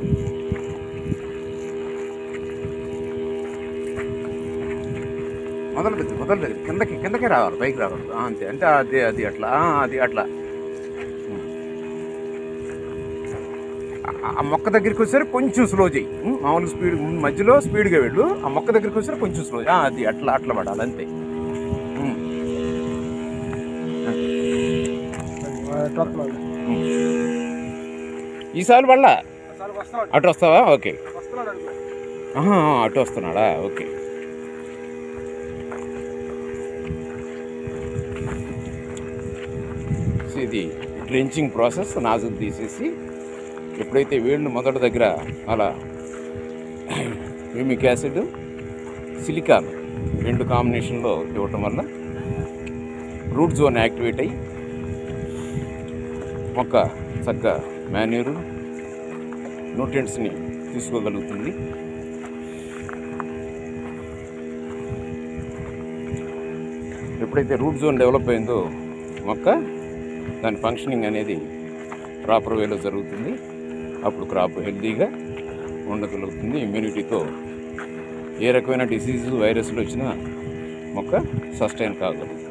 మొదలు దగ్గర మొదలు దగ్గర కిందకి కిందకే రావాలి పైకి రావాలి ఆ, అంతే అంటే అది అది అట్లా ఆ, అది అట్లా ఉం. ఆ- ఆ మొక్క దగ్గరికి వచ్చేసరికి కొంచెం స్లో చేయి ఉం, మామూలు స్పీడ్ మధ్యలో స్పీడ్గా వెళ్ళు ఆ మొక్క దగ్గరికి వచ్చేసరికి కొంచెం స్లో అది అట్లా అట్లా పడాలి అంతే ఉం. వస్తున్నాడు ఉం. ఈసారి పడలా అసలు వస్తున్నాడు అటు వస్తావా ఓకే వస్తున్నాడు అనుకో ఆహా, అటు వస్తున్నాడా ఓకే సో ఇది డ్రెంచింగ్ ప్రాసెస్ నాజులు తీసేసి ఎప్పుడైతే వేళ్ళు మొదటి దగ్గర అలా హ్యూమిక్ యాసిడ్ సిలికాన్ రెండు కాంబినేషన్లో ఇవ్వటం వల్ల రూట్ జోన్ యాక్టివేట్ అయ్యి మొక్క చక్కగా మాన్యూరు న్యూట్రియంట్స్ని తీసుకోగలుగుతుంది ఎప్పుడైతే రూట్ జోన్ డెవలప్ అయిందో మొక్క దాని ఫంక్షనింగ్ అనేది ప్రాపర్ వేలో జరుగుతుంది అప్పుడు క్రాప్ హెల్తీగా ఉండగలుగుతుంది ఇమ్యూనిటీతో ఏ రకమైన డిసీజు వైరస్లు వచ్చినా మొక్క సస్టైన్ కాగలుగుతుంది